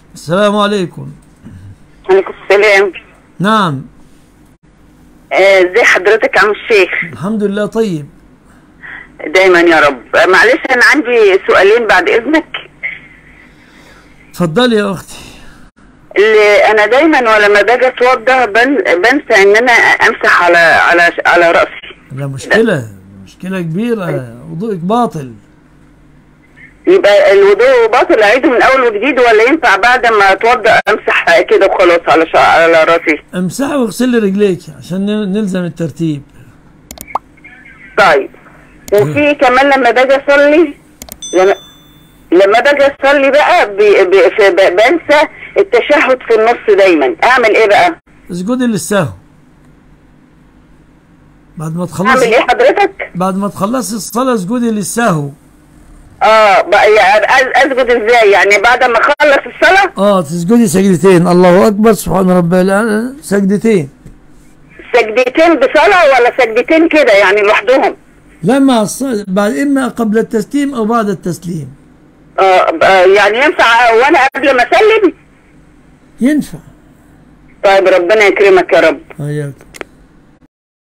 السلام عليكم عليكم السلام نعم آه، ازي حضرتك يا عم الشيخ الحمد لله طيب دايما يا رب آه، معلش انا عندي سؤالين بعد اذنك اتفضلي يا اختي اللي انا دايما ولما باجي اتوضى بن... بنسى ان انا امسح على على على راسي لا مشكلة مشكلة كبيرة وضوءك باطل يبقى الوضوء باطل اعيده من اول وجديد ولا ينفع بعد ما اتوضى امسح كده وخلاص على شع... على راسي امسحي واغسلي رجليك عشان ن- نلزم الترتيب طيب وفي كمان لما باجي اصلي لما لما باجي اصلي بقى ب... ب... في- ب... بنسى التشهد في النص دايما اعمل ايه بقى اسجدي للسهو بعد ما اعمل ايه تخلصي حضرتك بعد ما تخلصي الصلاة اسجدي للسهو اه بقى يعني أز- اسجد ازاي يعني بعد ما اخلص الصلاه اه تسجدي سجدتين الله اكبر سبحان ربي الاعلى سجدتين سجدتين بصلاه ولا سجدتين كده يعني لوحدهم لا مع الصلاة بعد اما قبل التسليم او بعد التسليم آه آه، يعني ينفع وانا قبل ما اسلم ينفع طيب ربنا يكرمك يا رب اياك